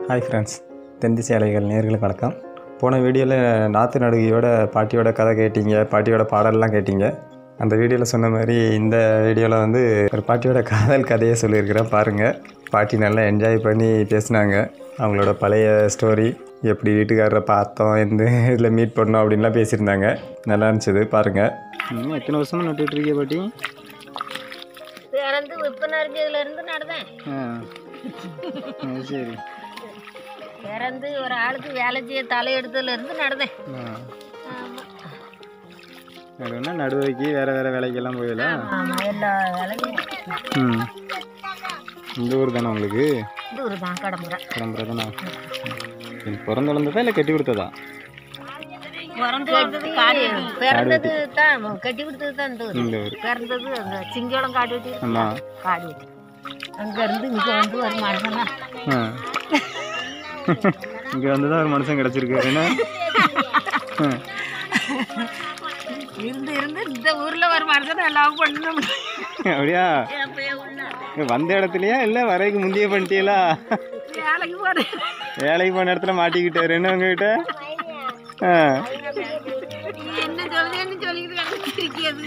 Hi friends தென் சேலைகள் நேர்களுக்கு வணக்கம் போன வீடியோவில் நாற்று நடுகையோட பாட்டியோட கதை கேட்டீங்க பாட்டியோட பாடல்லாம் கேட்டீங்க அந்த வீடியோவில் சொன்ன மாதிரி இந்த வீடியோவில் வந்து ஒரு பாட்டியோட காதல் கதையை சொல்லியிருக்கிறேன் பாருங்கள் பாட்டி நல்லா என்ஜாய் பண்ணி பேசினாங்க அவங்களோட பழைய ஸ்டோரி எப்படி வீட்டுக்காரரை பார்த்தோம் எந்த இதில் மீட் பண்ணோம் அப்படின்லாம் பேசியிருந்தாங்க நல்லா இருந்துச்சு பாருங்கள் இன்னும் எத்தனை வருஷமாக நட்டுட்டு இருக்கீங்க பாட்டி பிறந்து விற்பனை இருக்கிறதுல இருந்து நடந்தேன் ஆ சரி பிறந்து ஒரு ஆளுக்கு வேலை செய்ய தலையெடுத்ததுல இருந்து நடந்தேன் ஆமா. நடுவுனா நடுவைக்கு வேறு வேறு வேலைக்கெல்லாம் போயிடல ஆமா எல்லா வேலையும் ம் இந்த ஊர் தானே உங்களுக்கு தூரம் தான் கடம்புரை கிளம்புற தானே பிறந்து வளர்ந்ததா இல்லை கட்டி கொடுத்ததா பிறந்து வந்தது காடு பிறந்தது தான் கட்டி கொடுத்தது தான் இந்த ஊர் இந்த ஊர் பிறந்தது அந்த சிங்களம் காடு வெட்டி ஆமாம் காடு வெட்டி அங்க இருந்து இங்க வந்து ஒரு மனுஷன் தான் ஆ இங்கே வந்து தான் ஒரு மனுஷன் கிடச்சிருக்கு என்ன ஆ. இருந்து இருந்து இந்த ஊர்ல ஒரு மனுஷன் எல்லாம் பண்ணணும் அப்படியா இங்க வந்த இடத்துலையா இல்லை வரைக்கு முந்தைய பண்ணிட்டீங்களா வேலைக்கு போறேன் வேலைக்கு போன இடத்துல மாட்டிக்கிட்டாரு என்ன உங்ககிட்ட ஆ நீ என்ன சொல்லுன்னு சொல்லிக்கிட்டு இருக்கிறது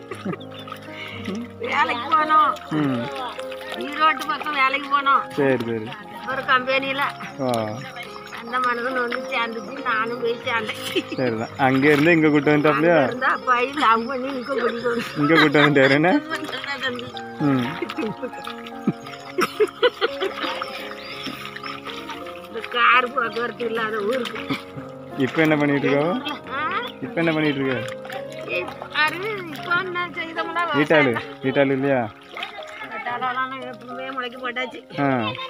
வேலைக்கு போனோம் ம் ஈரோட்டு பக்கம் வேலைக்கு போனோம் சரி சரி ஒரு கம்பெனியில் ஓ அந்த மனுஷன் வந்து சேர்ந்துச்சு நானும் போய் சேர்ந்தேன் சரி தான் அங்கே இருந்து இங்கே கூட்டு வந்துட்டாப்லையா இருந்தா அப்பாயி லவ் பண்ணி நிற்க பிடிக்கும் இங்கே கூட்டு வந்துட்டாரு என்ன ம் இந்த கார் போக்குவரத்து இல்லாத ஊருக்கு இப்போ என்ன பண்ணிட்டு இருக்கோ ஆ? இப்போ என்ன பண்ணிட்டு இருக்க யாரு இப்போ என்ன செய்தோம்னா வீட்டாளு வீட்டாளு இல்லையா வெட்டாலாம் எப்பவுமே முளைக்கு போட்டாச்சு ஆ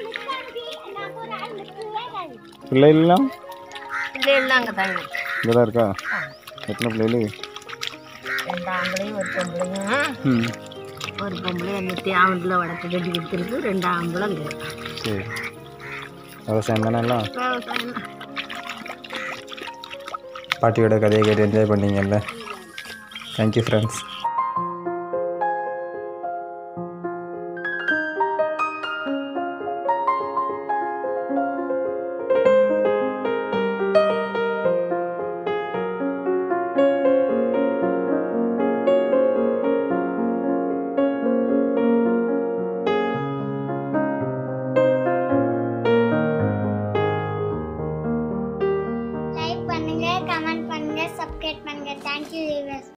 பிள்ளைலாம் இல்லை இல்லைங்க தாங்க இங்கே தான் இருக்கா எத்தனை பிள்ளைகள் ரெண்டு ஆம்பளையும் ஒரு பொம்பளையும் ம் ஒரு பொம்பளை என்ன தேவண்டில் வடக்கு கட்டி கொடுத்துருக்கு ரெண்டு ஆம்பளை இங்கே சரி விவசாயம் தானே எல்லாம் விவசாயம் தான். பாட்டியோட கதையை கேட்டு என்ஜாய் பண்ணீங்கல்ல தேங்க்யூ ஃப்ரெண்ட்ஸ்